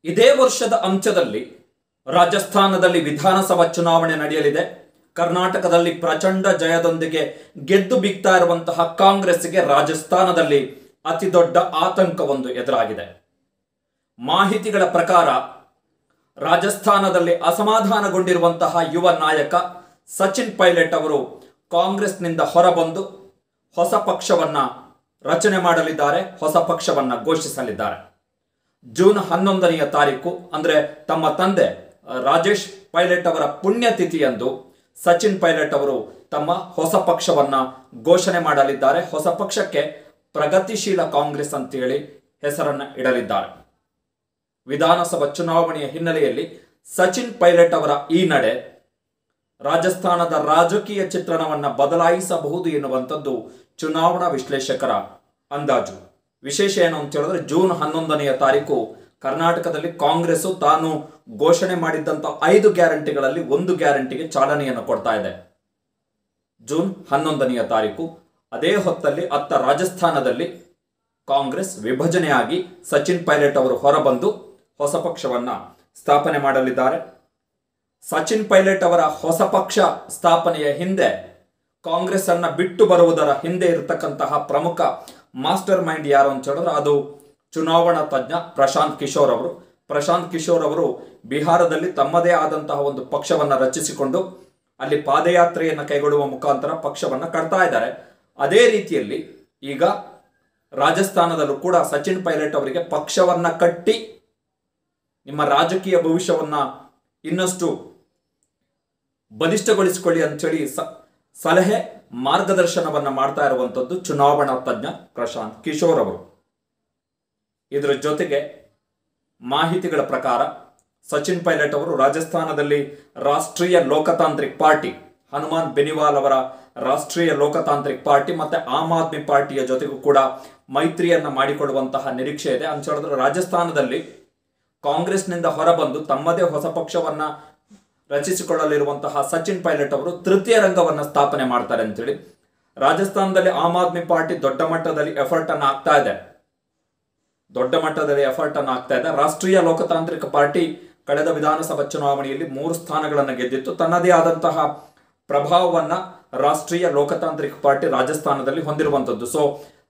ಇದೇ ವರ್ಷದ ಅಂತ್ಯದಲ್ಲಿ ರಾಜಸ್ಥಾನದಲ್ಲಿ ವಿಧಾನಸಭಾ ಚುನಾವಣೆ ನಡೆಯಲಿದೆ ಕರ್ನಾಟಕದಲ್ಲಿ ಪ್ರಚಂಡ ಜಯದೊಂದಿಗೆ ಗೆದ್ದು ಬಿಗ್ತಾ ಇರುವಂತಹ ಕಾಂಗ್ರೆಸ್ಗೆ ರಾಜಸ್ಥಾನದಲ್ಲಿ ಅತಿ ದೊಡ್ಡ ಆತಂಕವೊಂದು ಎದುರಾಗಿದೆ ಮಾಹಿತಿಗಳ ಪ್ರಕಾರ ರಾಜಸ್ಥಾನದಲ್ಲಿ ಅಸಮಾಧಾನಗೊಂಡಿರುವಂತಹ ಯುವ ನಾಯಕ ಸಚಿನ್ ಪೈಲಟ್ ಅವರು ಕಾಂಗ್ರೆಸ್ನಿಂದ ಹೊರಬಂದು ಹೊಸ ಪಕ್ಷವನ್ನ ರಚನೆ ಮಾಡಲಿದ್ದಾರೆ ಹೊಸ ಪಕ್ಷವನ್ನ ಘೋಷಿಸಲಿದ್ದಾರೆ ಜೂನ್ ಹನ್ನೊಂದನೆಯ ತಾರೀಕು ಅಂದ್ರೆ ತಮ್ಮ ತಂದೆ ಅಹ್, ರಾಜೇಶ್ ಪೈಲಟ್ ಅವರ ಪುಣ್ಯತಿಥಿಯಂದು ಸಚಿನ್ ಪೈಲಟ್ ಅವರು ತಮ್ಮ ಹೊಸ ಪಕ್ಷವನ್ನ ಘೋಷಣೆ ಮಾಡಲಿದ್ದಾರೆ ಹೊಸ ಪಕ್ಷಕ್ಕೆ ಪ್ರಗತಿಶೀಲ ಕಾಂಗ್ರೆಸ್ ಅಂತೇಳಿ ಹೆಸರನ್ನ ಇಡಲಿದ್ದಾರೆ ವಿಧಾನಸಭಾ ಚುನಾವಣೆಯ ಹಿನ್ನೆಲೆಯಲ್ಲಿ ಸಚಿನ್ ಪೈಲಟ್ ಅವರ ಈ ನಡೆ ರಾಜಸ್ಥಾನದ ರಾಜಕೀಯ ಚಿತ್ರಣವನ್ನ ಬದಲಾಯಿಸಬಹುದು ಎನ್ನುವಂಥದ್ದು ಚುನಾವಣಾ ವಿಶ್ಲೇಷಕರ ಅಂದಾಜು ವಿಶೇಷ ಏನು ಅಂತ ಹೇಳಿದ್ರೆ ಜೂನ್ ಹನ್ನೊಂದನೆಯ ತಾರೀಕು ಕರ್ನಾಟಕದಲ್ಲಿ ಕಾಂಗ್ರೆಸ್ ತಾನು ಘೋಷಣೆ ಮಾಡಿದ್ದಂತ ಐದು ಗ್ಯಾರಂಟಿಗಳಲ್ಲಿ ಒಂದು ಗ್ಯಾರಂಟಿಗೆ ಚಾಲನೆಯನ್ನು ಕೊಡ್ತಾ ಇದೆ ಜೂನ್ ಹನ್ನೊಂದನೆಯ ತಾರೀಕು ಅದೇ ಹೊತ್ತಲ್ಲಿ ಅತ್ತ ರಾಜಸ್ಥಾನದಲ್ಲಿ ಕಾಂಗ್ರೆಸ್ ವಿಭಜನೆಯಾಗಿ ಸಚಿನ್ ಪೈಲಟ್ ಅವರು ಹೊರಬಂದು ಹೊಸ ಪಕ್ಷವನ್ನ ಸ್ಥಾಪನೆ ಮಾಡಲಿದ್ದಾರೆ ಸಚಿನ್ ಪೈಲಟ್ ಅವರ ಹೊಸ ಪಕ್ಷ ಸ್ಥಾಪನೆಯ ಹಿಂದೆ ಕಾಂಗ್ರೆಸ್ ಅನ್ನ ಬಿಟ್ಟು ಬರುವುದರ ಹಿಂದೆ ಇರತಕ್ಕಂತಹ ಪ್ರಮುಖ ಮಾಸ್ಟರ್ ಮೈಂಡ್ ಯಾರು ಅಂತ ಹೇಳಿದ್ರೆ ಅದು ಚುನಾವಣಾ ತಜ್ಞ ಪ್ರಶಾಂತ್ ಕಿಶೋರ್ ಅವರು ಪ್ರಶಾಂತ್ ಕಿಶೋರ್ ಅವರು ಬಿಹಾರದಲ್ಲಿ ತಮ್ಮದೇ ಆದಂತಹ ಒಂದು ಪಕ್ಷವನ್ನ ರಚಿಸಿಕೊಂಡು ಅಲ್ಲಿ ಪಾದಯಾತ್ರೆಯನ್ನು ಕೈಗೊಳ್ಳುವ ಮುಖಾಂತರ ಪಕ್ಷವನ್ನ ಕಟ್ತಾ ಇದ್ದಾರೆ ಅದೇ ರೀತಿಯಲ್ಲಿ ಈಗ ರಾಜಸ್ಥಾನದಲ್ಲೂ ಕೂಡ ಸಚಿನ್ ಪೈಲಟ್ ಅವರಿಗೆ ಪಕ್ಷವನ್ನ ಕಟ್ಟಿ ನಿಮ್ಮ ರಾಜಕೀಯ ಭವಿಷ್ಯವನ್ನ ಇನ್ನಷ್ಟು ಬಲಿಷ್ಠಗೊಳಿಸಿಕೊಳ್ಳಿ ಅಂತೇಳಿ ಸ- ಸಲಹೆ ಮಾರ್ಗದರ್ಶನವನ್ನ ಮಾಡ್ತಾ ಇರುವಂತದ್ದು ಚುನಾವಣಾ ತಜ್ಞ ಪ್ರಶಾಂತ್ ಕಿಶೋರ್ ಅವರು ಇದರ ಜೊತೆಗೆ ಮಾಹಿತಿಗಳ ಪ್ರಕಾರ ಸಚಿನ್ ಪೈಲಟ್ ಅವರು ರಾಜಸ್ಥಾನದಲ್ಲಿ ರಾಷ್ಟ್ರೀಯ ಲೋಕತಾಂತ್ರಿಕ್ ಪಾರ್ಟಿ ಹನುಮಾನ್ ಬೆನಿವಾಲ್ ಅವರ ರಾಷ್ಟ್ರೀಯ ಲೋಕತಾಂತ್ರಿಕ್ ಪಾರ್ಟಿ ಮತ್ತೆ ಆಮ್ ಆದ್ಮಿ ಪಾರ್ಟಿಯ ಜೊತೆಗೂ ಕೂಡ ಮೈತ್ರಿಯನ್ನ ಮಾಡಿಕೊಳ್ಳುವಂತಹ ನಿರೀಕ್ಷೆ ಇದೆ ಅಂತ ಹೇಳಿದ್ರೆ ರಾಜಸ್ಥಾನದಲ್ಲಿ ಕಾಂಗ್ರೆಸ್ನಿಂದ ಹೊರಬಂದು ತಮ್ಮದೇ ಹೊಸ ಪಕ್ಷವನ್ನ ರಚಿಸಿಕೊಳ್ಳಲಿರುವಂತಹ ಸಚಿನ್ ಪೈಲಟ್ ಅವರು ತೃತೀಯ ರಂಗವನ್ನ ಸ್ಥಾಪನೆ ಮಾಡ್ತಾರೆ ಅಂತೇಳಿ ರಾಜಸ್ಥಾನದಲ್ಲಿ ಆಮ್ ಆದ್ಮಿ ಪಾರ್ಟಿ ದೊಡ್ಡ ಮಟ್ಟದಲ್ಲಿ ಎಫರ್ಟ್ ಅನ್ನ ಆಗ್ತಾ ಇದೆ ದೊಡ್ಡ ಮಟ್ಟದಲ್ಲಿ ಎಫರ್ಟ್ ಅನ್ನು ಆಗ್ತಾ ಇದೆ ರಾಷ್ಟ್ರೀಯ ಲೋಕತಾಂತ್ರಿಕ ಪಾರ್ಟಿ ಕಳೆದ ವಿಧಾನಸಭಾ ಚುನಾವಣೆಯಲ್ಲಿ ಮೂರು ಸ್ಥಾನಗಳನ್ನು ಗೆದ್ದಿತ್ತು ತನ್ನದೇ ಆದಂತಹ ಪ್ರಭಾವವನ್ನ ರಾಷ್ಟ್ರೀಯ ಲೋಕತಾಂತ್ರಿಕ ಪಾರ್ಟಿ ರಾಜಸ್ಥಾನದಲ್ಲಿ ಹೊಂದಿರುವಂತದ್ದು ಸೊ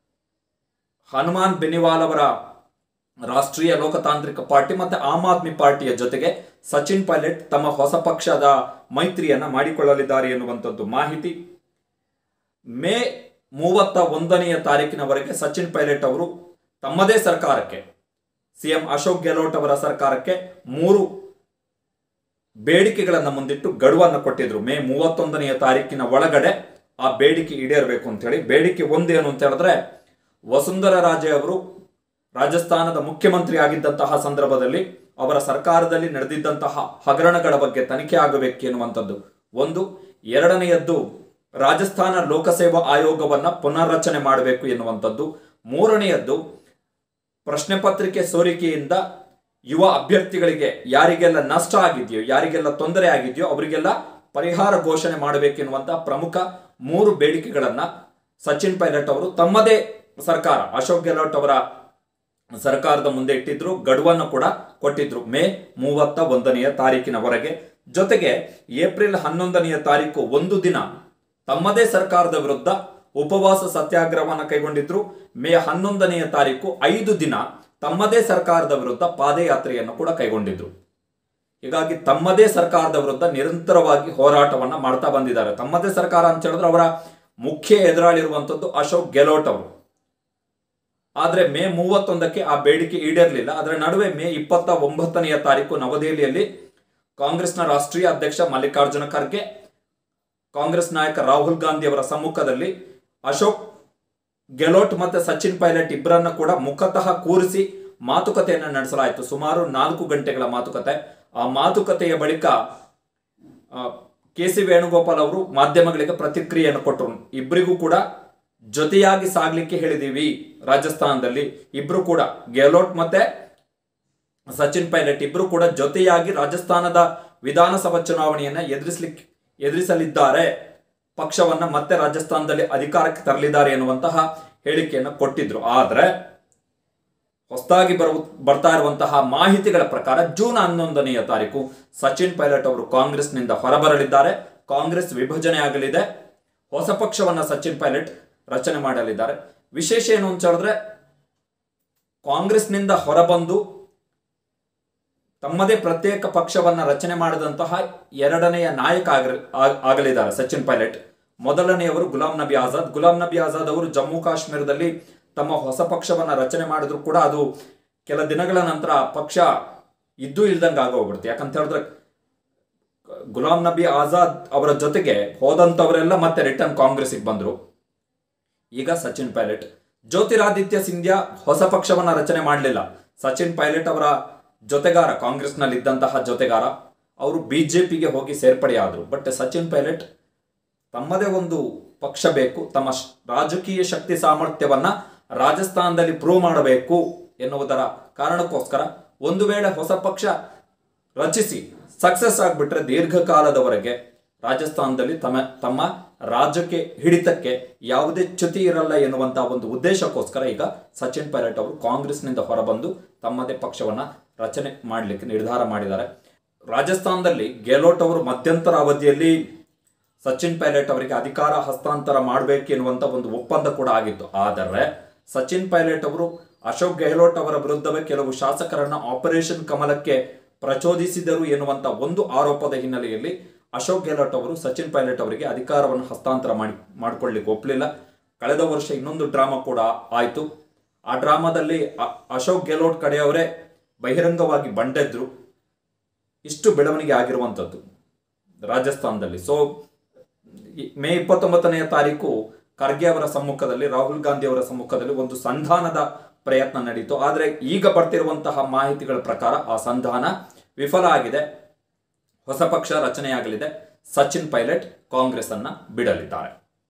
ಹನುಮಾನ್ ಬೆನಿವಾಲ್ ಅವರ ರಾಷ್ಟ್ರೀಯ ಲೋಕತಾಂತ್ರಿಕ ಪಾರ್ಟಿ ಮತ್ತೆ ಆಮ್ ಆದ್ಮಿ ಪಾರ್ಟಿಯ ಜೊತೆಗೆ ಸಚಿನ್ ಪೈಲಟ್ ತಮ್ಮ ಹೊಸ ಪಕ್ಷದ ಮೈತ್ರಿಯನ್ನ ಮಾಡಿಕೊಳ್ಳಲಿದ್ದಾರೆ ಎನ್ನುವಂಥದ್ದು ಮಾಹಿತಿ ಮೇ ಮೂವತ್ತ ಒಂದನೆಯ ತಾರೀಕಿನವರೆಗೆ ಸಚಿನ್ ಪೈಲಟ್ ಅವರು ತಮ್ಮದೇ ಸರ್ಕಾರಕ್ಕೆ ಸಿಎಂ ಅಶೋಕ್ ಗೆಹ್ಲೋಟ್ ಅವರ ಸರ್ಕಾರಕ್ಕೆ ಮೂರು ಬೇಡಿಕೆಗಳನ್ನು ಮುಂದಿಟ್ಟು ಗಡುವನ್ನು ಕೊಟ್ಟಿದ್ರು ಮೇ ಮೂವತ್ತೊಂದನೆಯ ತಾರೀಕಿನ ಒಳಗಡೆ ಆ ಬೇಡಿಕೆ ಈಡೇರಬೇಕು ಅಂತ ಹೇಳಿ ಬೇಡಿಕೆ ಒಂದೇನು ಅಂತ ಹೇಳಿದ್ರೆ ವಸುಂಧರಾ ರಾಜೆ ಅವರು ರಾಜಸ್ಥಾನದ ಮುಖ್ಯಮಂತ್ರಿ ಆಗಿದ್ದಂತಹ ಸಂದರ್ಭದಲ್ಲಿ ಅವರ ಸರ್ಕಾರದಲ್ಲಿ ನಡೆದಿದ್ದಂತಹ ಹಗರಣಗಳ ಬಗ್ಗೆ ತನಿಖೆ ಆಗಬೇಕು ಎನ್ನುವಂಥದ್ದು ಒಂದು ಎರಡನೆಯದ್ದು ರಾಜಸ್ಥಾನ ಲೋಕಸೇವಾ ಆಯೋಗವನ್ನ ಪುನರ್ರಚನೆ ಮಾಡಬೇಕು ಎನ್ನುವಂಥದ್ದು ಮೂರನೆಯದ್ದು ಪ್ರಶ್ನೆ ಪತ್ರಿಕೆ ಸೋರಿಕೆಯಿಂದ ಯುವ ಅಭ್ಯರ್ಥಿಗಳಿಗೆ ಯಾರಿಗೆಲ್ಲ ನಷ್ಟ ಆಗಿದೆಯೋ ಯಾರಿಗೆಲ್ಲ ತೊಂದರೆ ಆಗಿದೆಯೋ ಅವರಿಗೆಲ್ಲ ಪರಿಹಾರ ಘೋಷಣೆ ಮಾಡಬೇಕೆನ್ನುವಂತಹ ಪ್ರಮುಖ ಮೂರು ಬೇಡಿಕೆಗಳನ್ನ ಸಚಿನ್ ಪೈಲಟ್ ಅವರು ತಮ್ಮದೇ ಸರ್ಕಾರ ಅಶೋಕ್ ಗೆಹ್ಲೋಟ್ ಅವರ ಸರ್ಕಾರದ ಮುಂದೆ ಇಟ್ಟಿದ್ರು ಗಡುವನ್ನು ಕೂಡ ಕೊಟ್ಟಿದ್ರು ಮೇ ಮೂವತ್ತ ಒಂದನೆಯ ತಾರೀಕಿನವರೆಗೆ ಜೊತೆಗೆ ಏಪ್ರಿಲ್ ಹನ್ನೊಂದನೆಯ ತಾರೀಕು ಒಂದು ದಿನ ತಮ್ಮದೇ ಸರ್ಕಾರದ ವಿರುದ್ಧ ಉಪವಾಸ ಸತ್ಯಾಗ್ರಹವನ್ನು ಕೈಗೊಂಡಿದ್ರು ಮೇ ಹನ್ನೊಂದನೆಯ ತಾರೀಕು ಐದು ದಿನ ತಮ್ಮದೇ ಸರ್ಕಾರದ ವಿರುದ್ಧ ಪಾದಯಾತ್ರೆಯನ್ನು ಕೂಡ ಕೈಗೊಂಡಿದ್ರು ಹೀಗಾಗಿ ತಮ್ಮದೇ ಸರ್ಕಾರದ ವಿರುದ್ಧ ನಿರಂತರವಾಗಿ ಹೋರಾಟವನ್ನ ಮಾಡ್ತಾ ಬಂದಿದ್ದಾರೆ ತಮ್ಮದೇ ಸರ್ಕಾರ ಅಂತ ಹೇಳಿದ್ರೆ ಅವರ ಮುಖ್ಯ ಎದುರಾಳಿರುವಂತದ್ದು ಅಶೋಕ್ ಗೆಹ್ಲೋಟ್ ಅವರು ಆದ್ರೆ ಮೇ ಮೂವತ್ತೊಂದಕ್ಕೆ ಆ ಬೇಡಿಕೆ ಈಡೇರಲಿಲ್ಲ ಅದರ ನಡುವೆ ಮೇ ಇಪ್ಪತ್ತ ಒಂಬತ್ತನೆಯ ತಾರೀಕು ನವದೆಹಲಿಯಲ್ಲಿ ಕಾಂಗ್ರೆಸ್ನ ರಾಷ್ಟ್ರೀಯ ಅಧ್ಯಕ್ಷ ಮಲ್ಲಿಕಾರ್ಜುನ ಖರ್ಗೆ ಕಾಂಗ್ರೆಸ್ ನಾಯಕ ರಾಹುಲ್ ಗಾಂಧಿ ಅವರ ಸಮ್ಮುಖದಲ್ಲಿ ಅಶೋಕ್ ಗೆಹ್ಲೋಟ್ ಮತ್ತೆ ಸಚಿನ್ ಪೈಲಟ್ ಇಬ್ಬರನ್ನ ಕೂಡ ಮುಖತಃ ಕೂರಿಸಿ ಮಾತುಕತೆಯನ್ನು ನಡೆಸಲಾಯಿತು ಸುಮಾರು ನಾಲ್ಕು ಗಂಟೆಗಳ ಮಾತುಕತೆ ಆ ಮಾತುಕತೆಯ ಬಳಿಕ ಕೆ ಸಿ ವೇಣುಗೋಪಾಲ್ ಅವರು ಮಾಧ್ಯಮಗಳಿಗೆ ಪ್ರತಿಕ್ರಿಯೆಯನ್ನು ಕೊಟ್ಟರು ಇಬ್ಬರಿಗೂ ಕೂಡ ಜೊತೆಯಾಗಿ ಸಾಗ್ಲಿಕ್ಕೆ ಹೇಳಿದೀವಿ ರಾಜಸ್ಥಾನದಲ್ಲಿ ಇಬ್ರು ಕೂಡ ಗೆಹ್ಲೋಟ್ ಮತ್ತೆ ಸಚಿನ್ ಪೈಲಟ್ ಇಬ್ರು ಕೂಡ ಜೊತೆಯಾಗಿ ರಾಜಸ್ಥಾನದ ವಿಧಾನಸಭಾ ಚುನಾವಣೆಯನ್ನ ಎದುರಿಸಲಿಕ್ಕೆ ಎದುರಿಸಲಿದ್ದಾರೆ ಪಕ್ಷವನ್ನ ಮತ್ತೆ ರಾಜಸ್ಥಾನದಲ್ಲಿ ಅಧಿಕಾರಕ್ಕೆ ತರಲಿದ್ದಾರೆ ಎನ್ನುವಂತಹ ಹೇಳಿಕೆಯನ್ನು ಕೊಟ್ಟಿದ್ರು ಆದ್ರೆ ಹೊಸದಾಗಿ ಬರು ಬರ್ತಾ ಇರುವಂತಹ ಮಾಹಿತಿಗಳ ಪ್ರಕಾರ ಜೂನ್ ಹನ್ನೊಂದನೆಯ ತಾರೀಕು ಸಚಿನ್ ಪೈಲಟ್ ಅವರು ಕಾಂಗ್ರೆಸ್ನಿಂದ ಹೊರಬರಲಿದ್ದಾರೆ ಕಾಂಗ್ರೆಸ್ ವಿಭಜನೆ ಆಗಲಿದೆ ಹೊಸ ಪಕ್ಷವನ್ನ ಸಚಿನ್ ಪೈಲಟ್ ರಚನೆ ಮಾಡಲಿದ್ದಾರೆ ವಿಶೇಷ ಏನು ಅಂತ ಹೇಳಿದ್ರೆ ಕಾಂಗ್ರೆಸ್ನಿಂದ ಹೊರಬಂದು ತಮ್ಮದೇ ಪ್ರತ್ಯೇಕ ಪಕ್ಷವನ್ನ ರಚನೆ ಮಾಡಿದಂತಹ ಎರಡನೆಯ ನಾಯಕ ಆಗಲಿ- ಆಗ್- ಆಗಲಿದ್ದಾರೆ ಸಚಿನ್ ಪೈಲಟ್ ಮೊದಲನೆಯವರು ಗುಲಾಂ ನಬಿ ಆಜಾದ್ ಗುಲಾಂ ನಬಿ ಆಜಾದ್ ಅವರು ಜಮ್ಮು ಕಾಶ್ಮೀರದಲ್ಲಿ ತಮ್ಮ ಹೊಸ ಪಕ್ಷವನ್ನ ರಚನೆ ಮಾಡಿದ್ರು ಕೂಡ ಅದು ಕೆಲ ದಿನಗಳ ನಂತರ ಆ ಪಕ್ಷ ಇದ್ದು ಇಲ್ದಂಗೆ ಆಗೋಗ್ಬಿಡುತ್ತೆ ಯಾಕಂತ ಹೇಳಿದ್ರೆ ಗುಲಾಂ ನಬಿ ಆಜಾದ್ ಅವರ ಜೊತೆಗೆ ಹೋದಂತವರೆಲ್ಲ ಮತ್ತೆ ರಿಟರ್ನ್ ಕಾಂಗ್ರೆಸ್ಗೆ ಬಂದ್ರು ಈಗ ಸಚಿನ್ ಪೈಲಟ್ ಜ್ಯೋತಿರಾದಿತ್ಯ ಸಿಂಧ್ಯಾ ಹೊಸ ಪಕ್ಷವನ್ನ ರಚನೆ ಮಾಡಲಿಲ್ಲ ಸಚಿನ್ ಪೈಲಟ್ ಅವರ ಜೊತೆಗಾರ ಕಾಂಗ್ರೆಸ್ನಲ್ಲಿ ಇದ್ದಂತಹ ಜೊತೆಗಾರ ಅವರು ಬಿಜೆಪಿಗೆ ಹೋಗಿ ಸೇರ್ಪಡೆಯಾದರು ಬಟ್ ಸಚಿನ್ ಪೈಲಟ್ ತಮ್ಮದೇ ಒಂದು ಪಕ್ಷ ಬೇಕು ತಮ್ಮ ಶ್- ರಾಜಕೀಯ ಶಕ್ತಿ ಸಾಮರ್ಥ್ಯವನ್ನ ರಾಜಸ್ಥಾನದಲ್ಲಿ ಪ್ರೂವ್ ಮಾಡಬೇಕು ಎನ್ನುವುದರ ಕಾರಣಕ್ಕೋಸ್ಕರ ಒಂದು ವೇಳೆ ಹೊಸ ಪಕ್ಷ ರಚಿಸಿ ಸಕ್ಸಸ್ ಆಗಿಬಿಟ್ರೆ ದೀರ್ಘಕಾಲದವರೆಗೆ ರಾಜಸ್ಥಾನದಲ್ಲಿ ತಮ್ಮ ತಮ್ಮ ರಾಜ್ಯಕ್ಕೆ ಹಿಡಿತಕ್ಕೆ ಯಾವುದೇ ಚ್ಯುತಿ ಇರಲ್ಲ ಎನ್ನುವಂತಹ ಒಂದು ಉದ್ದೇಶಕ್ಕೋಸ್ಕರ ಈಗ ಸಚಿನ್ ಪೈಲಟ್ ಅವರು ಕಾಂಗ್ರೆಸ್ನಿಂದ ಹೊರಬಂದು ತಮ್ಮದೇ ಪಕ್ಷವನ್ನ ರಚನೆ ಮಾಡಲಿಕ್ಕೆ ನಿರ್ಧಾರ ಮಾಡಿದ್ದಾರೆ ರಾಜಸ್ಥಾನದಲ್ಲಿ ಗೆಹ್ಲೋಟ್ ಅವರು ಮಧ್ಯಂತರ ಅವಧಿಯಲ್ಲಿ ಸಚಿನ್ ಪೈಲಟ್ ಅವರಿಗೆ ಅಧಿಕಾರ ಹಸ್ತಾಂತರ ಮಾಡಬೇಕು ಎನ್ನುವಂತ ಒಂದು ಒಪ್ಪಂದ ಕೂಡ ಆಗಿತ್ತು ಆದರೆ ಸಚಿನ್ ಪೈಲಟ್ ಅವರು ಅಶೋಕ್ ಗೆಹ್ಲೋಟ್ ಅವರ ವಿರುದ್ಧವೇ ಕೆಲವು ಶಾಸಕರನ್ನ ಆಪರೇಷನ್ ಕಮಲಕ್ಕೆ ಪ್ರಚೋದಿಸಿದರು ಎನ್ನುವಂತ ಒಂದು ಆರೋಪದ ಹಿನ್ನೆಲೆಯಲ್ಲಿ ಅಶೋಕ್ ಗೆಹ್ಲೋಟ್ ಅವರು ಸಚಿನ್ ಪೈಲಟ್ ಅವರಿಗೆ ಅಧಿಕಾರವನ್ನು ಹಸ್ತಾಂತರ ಮಾಡಿ ಮಾಡ್ಕೊಳ್ಳಿಕ್ಕೆ ಒಪ್ಪಲಿಲ್ಲ ಕಳೆದ ವರ್ಷ ಇನ್ನೊಂದು ಡ್ರಾಮಾ ಕೂಡ ಆಯಿತು ಆ ಡ್ರಾಮಾದಲ್ಲಿ ಅ- ಅಶೋಕ್ ಗೆಹ್ಲೋಟ್ ಕಡೆಯವರೇ ಬಹಿರಂಗವಾಗಿ ಬಂಡೆದ್ರು ಇಷ್ಟು ಬೆಳವಣಿಗೆ ಆಗಿರುವಂಥದ್ದು ರಾಜಸ್ಥಾನದಲ್ಲಿ ಸೊ ಈ ಮೇ ಇಪ್ಪತ್ತೊಂಬತ್ತನೆಯ ತಾರೀಕು ಖರ್ಗೆ ಅವರ ಸಮ್ಮುಖದಲ್ಲಿ ರಾಹುಲ್ ಗಾಂಧಿ ಅವರ ಸಮ್ಮುಖದಲ್ಲಿ ಒಂದು ಸಂಧಾನದ ಪ್ರಯತ್ನ ನಡೀತು ಆದರೆ ಈಗ ಬರ್ತಿರುವಂತಹ ಮಾಹಿತಿಗಳ ಪ್ರಕಾರ ಆ ಸಂಧಾನ ವಿಫಲ ಆಗಿದೆ ಹೊಸ ಪಕ್ಷ ರಚನೆಯಾಗಲಿದೆ ಸಚಿನ್ ಪೈಲಟ್ ಕಾಂಗ್ರೆಸ್ ಅನ್ನ ಬಿಡಲಿದ್ದಾರೆ